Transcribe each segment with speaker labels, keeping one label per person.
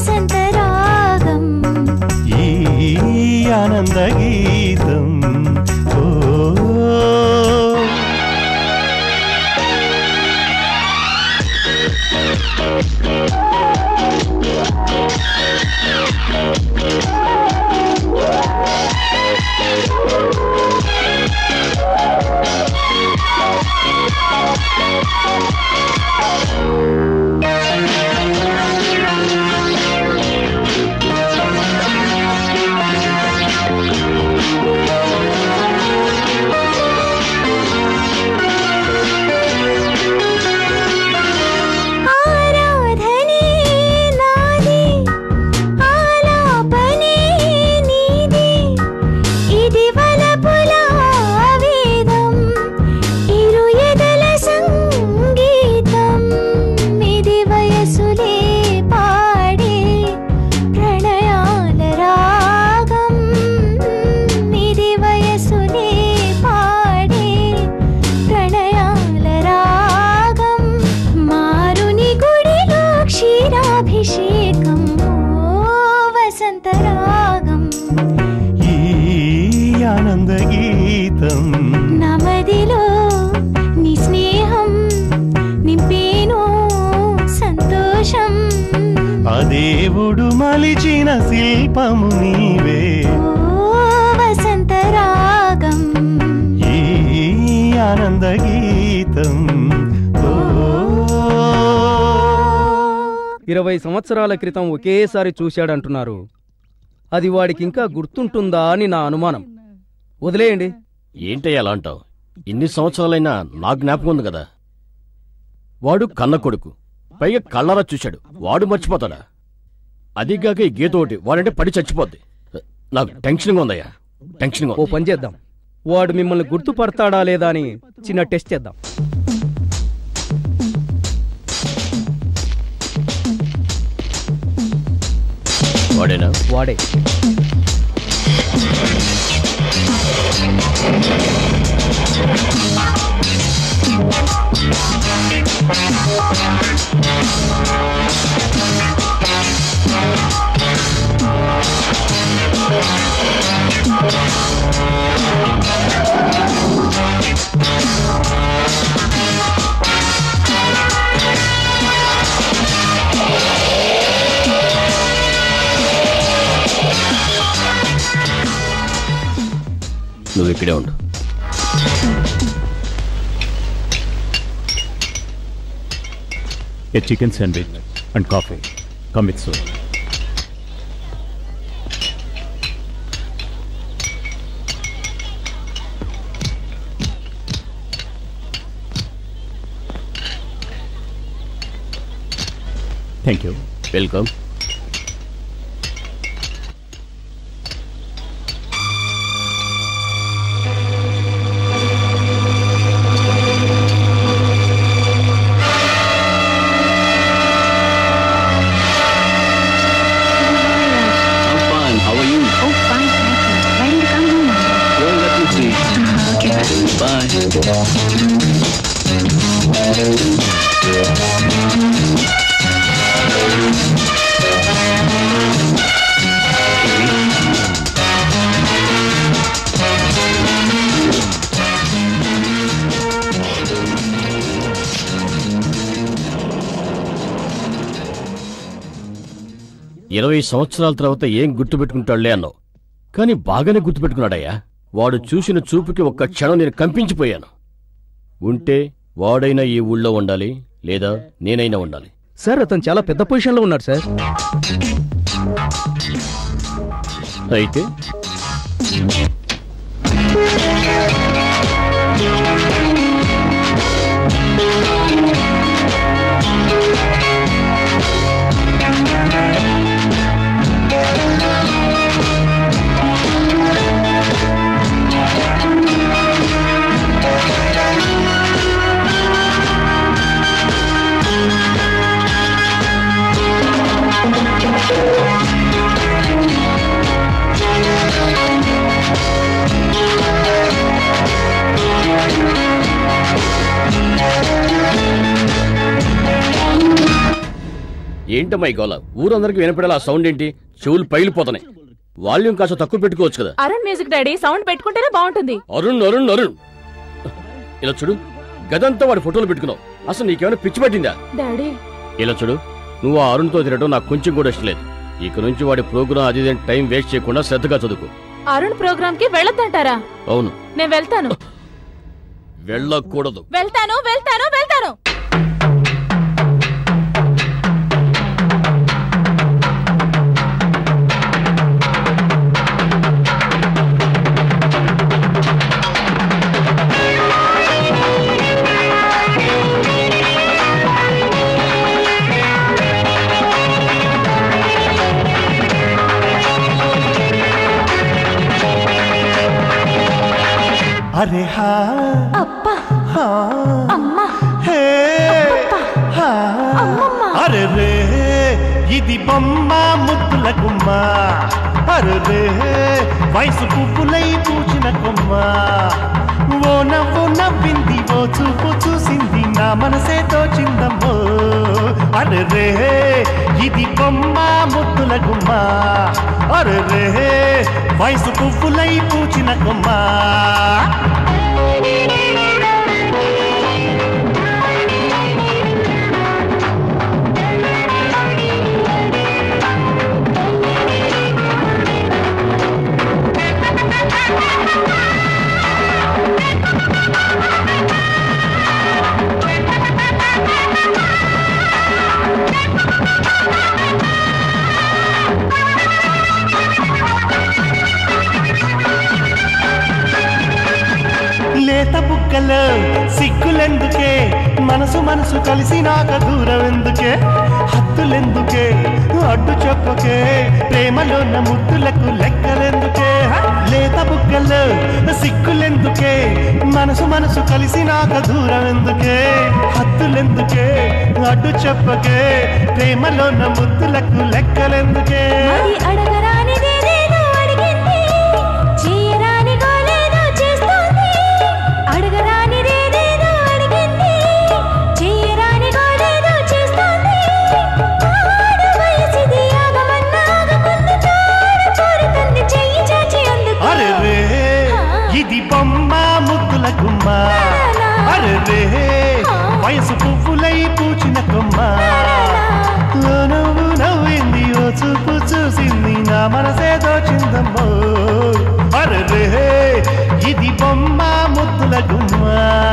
Speaker 1: వసంత రాగం
Speaker 2: ఈ ఆనంద గీతం ఓ
Speaker 1: ఆరాధనే నాది ఆలాపనే నీది ఇది వలపుల వేదం ఇరు ఎదల సంగీతం ఇది వయసులే పాడే ప్రణయాల రాగం ఇది వయసులే పాడే ప్రణయాల రాగం మారుని గుడిలో క్షీరాభిషేకం ఓ వసంత రాగం
Speaker 2: ఈ ఆనంద గీతం
Speaker 1: నమదిలో నీ స్నేహం నింపేను సంతోషం
Speaker 2: ఆ దేవుడు మలిచిన శిల్పము నీవే
Speaker 1: ఓ వసంత రాగం
Speaker 2: ఈ ఆనంద గీతం ఓ
Speaker 3: ఇరవై సంవత్సరాల క్రితం ఒకేసారి చూశాడంటున్నారు అది వాడికి ఇంకా గుర్తుంటుందా అని నా అనుమానం వదిలేయండి
Speaker 4: ఏంటయ్య అలా అంటావు ఇన్ని సంవత్సరాలైనా నా జ్ఞాపకం ఉంది కదా వాడు కన్న కొడుకు పైగా కళ్ళరా చూశాడు వాడు మర్చిపోతాడా అదిగాక ఈ గీత ఒకటి వాడంటే పడి చచ్చిపోద్ది నాకు టెన్షన్గా ఉందయ్యా టెన్షన్గా
Speaker 3: ఓ
Speaker 4: ఉంది
Speaker 3: పని చేద్దాం వాడు మిమ్మల్ని గుర్తుపడతాడా లేదా అని చిన్న టెస్ట్ చేద్దాం
Speaker 4: వాడేనా
Speaker 3: వాడే
Speaker 4: నువ్వు ఇక్కడే ఉండు
Speaker 5: A chicken sandwich and coffee. Come with soup. Thank you.
Speaker 4: Welcome fine. How are you?
Speaker 6: Oh, fine, thank you. Why didn't you come home?
Speaker 4: Well, let me see.
Speaker 6: Okay.
Speaker 4: Bye. ఇరవై సంవత్సరాల తర్వాత ఏం గుర్తుపెట్టుకుంటాడులే అన్నావు కానీ బాగానే గుర్తుపెట్టుకున్నాడయ్యా వాడు చూసిన చూపుకి ఒక్క క్షణం నేను కంపించిపోయాను ఉంటే వాడైనా ఈ ఊళ్ళో ఉండాలి లేదా నేనైనా ఉండాలి
Speaker 3: సార్ అతను చాలా పెద్ద పొజిషన్లో ఉన్నాడు సార్
Speaker 4: అయితే
Speaker 1: ఆ
Speaker 4: ఏంటమ్మా ఈ గోల ఊరందరికి వినపడేలా ఆ సౌండ్ ఏంటి చెవులు పగిలిపోతున్నాయి వాల్యూమ్ కాస్త తక్కువ పెట్టుకోవచ్చు కదా
Speaker 7: అరుణ్ మ్యూజిక్ డాడీ సౌండ్ పెట్టుకుంటేనే బాగుంటుంది
Speaker 4: అరుణ్ అరుణ్ అరుణ్ ఇలా చూడు గదంతా వాడి ఫోటోలు పెట్టుకున్నావు అసలు నీకేమైనా పిచ్చి పట్టిందా
Speaker 7: డాడీ
Speaker 4: ఇలా చూడు నువ్వు ఆ అరుణ్తో తిరగడం నాకు కొంచెం కూడా ఇష్టం లేదు ఇక నుంచి వాడి ప్రోగ్రాం అది ఇదని టైం వేస్ట్ చేయకుండా శ్రద్ధగా చదువుకో
Speaker 7: అరుణ్ ప్రోగ్రామ్ కి వెళ్ళొద్దంటారా
Speaker 4: అవును
Speaker 7: నేను వెళ్తాను
Speaker 4: వెళ్ళకూడదు
Speaker 7: వెళ్తాను వెళ్తాను వెళ్తాను
Speaker 2: అరే హా
Speaker 1: అప్పా
Speaker 2: హా
Speaker 1: అమ్మా
Speaker 2: హే హా అరే రే ఇది బొమ్మ ముద్దుల గుమ్మ అరే రే వయసు పువ్వులై పూచిన కొమ్మ ఓ నవ్వు నవ్వింది ఓ చూపు చూసింది నా మనసే తోచిందమ్మో అరే రే ఇది బొమ్మ ముద్దుల గుమ్మ అరే రే వయసు పువ్వులై పూచిన కొమ్మ లేత బుగ్గలు సిగ్గులెందుకే మనసు మనసు కలిసి నాక దూరం ఎందుకే హద్దులెందుకే అడ్డు చెప్పకే ప్రేమలోన ముద్దులకు లెక్కలెందుకే లేత బుగ్గలు సిగ్గులెందుకే మనసు మనసు కలిసి నాక దూరం ఎందుకే హద్దులెందుకే అడ్డు చెప్పకే ప్రేమలోన ముద్దులకు లెక్కలెందుకే
Speaker 1: మరి అడగరానిదేదేదో అడిగింది చేయరాని గోలేదో చేస్తోంది అడగరానిదేదేదో అడిగింది చేయరాని గోలేదో చేస్తోంది ఆడ వయసిది ఆగమన్నా ఆగకుంది తార కోరుతుంది చెయ్యి చాచి అందుకు
Speaker 2: అరే రే ఇది బొమ్మ ముద్దుల గుమ్మ అరే రే వయసు పువ్వులై పూచిన కొమ్మ ఓ నవ్వు నవ్వింది ఓ చూపు చూసింది నా మనసే దోచిందమ్మో అరే రే ఇది బొమ్మ ముద్దుల గుమ్మ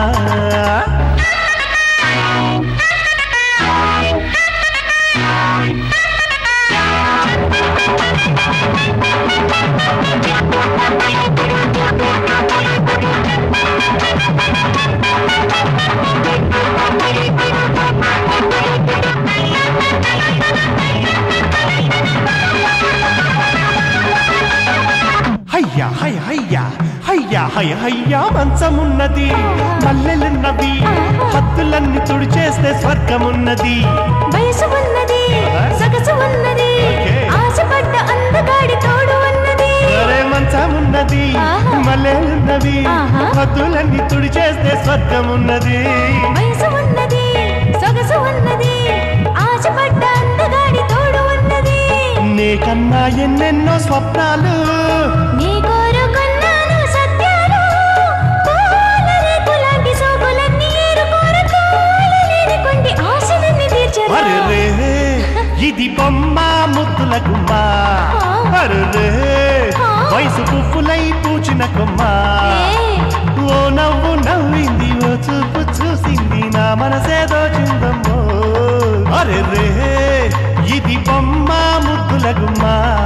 Speaker 2: హయ్యా హయ హయ్యా హయ్యా హయ హయ్యా మంచమున్నది మల్లెలున్నవి హద్దులన్నీ తుడిచేస్తే స్వర్గమున్నది
Speaker 1: వయసు ఉన్నది సొగసు ఉన్నది
Speaker 2: ఓకే.
Speaker 1: ఆశపడ్డ అందగాడి తోడు ఉన్నది
Speaker 2: అరే మంచమున్నది
Speaker 1: ఆహా.
Speaker 2: మల్లెలున్నవి
Speaker 1: ఆహా.
Speaker 2: హద్దులన్నీ తుడిచేస్తే స్వర్గమున్నది
Speaker 1: వయసు ఉన్నది సొగసు ఉన్నది ఆశపడ్డ అందగాడి తోడు ఉన్నది
Speaker 2: నీకన్నా ఎన్నెన్నో స్వప్నాలు
Speaker 1: నీ కోరుకున్నాను సత్యాలు పూల రేకులాంటి సోకులన్నీ ఏరుకోరు కాలలేని కొండి ఆశలన్నీ తీర్చరా
Speaker 2: అరే రే ఇది బొమ్మ ముద్దుల గుమ్మ అరే రే వయసు పువ్వులై పూచిన కొమ్మ
Speaker 1: ఏయ్,
Speaker 2: ఓ నవ్వు నవ్వింది ఓ చూపు చూసింది నా మనసే దోచిందమ్మో అరే రే ఇది బొమ్మ ముద్దుల గుమ్మ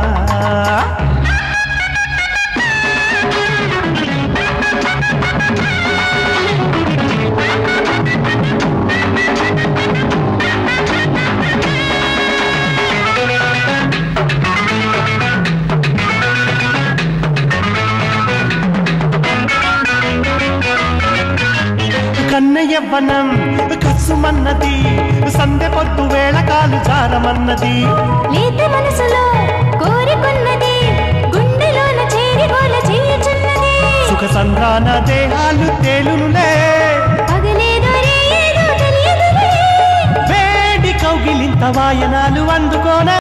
Speaker 2: కన్నయ్యవ్వనం కసుమన్నది సందె పొద్దు వేళ కాలు జారమన్నది
Speaker 1: లేత మనసులో కోరికున్నది గుండెలోన చేరి గోల చేయుచున్నది
Speaker 2: సుఖ సంధాన దేహాలు తేలునులే
Speaker 1: పగలేదో రేయేదో తెలియదులే
Speaker 2: వేడి కౌగిలి కౌగిలింత వాయనాలు అందుకోనా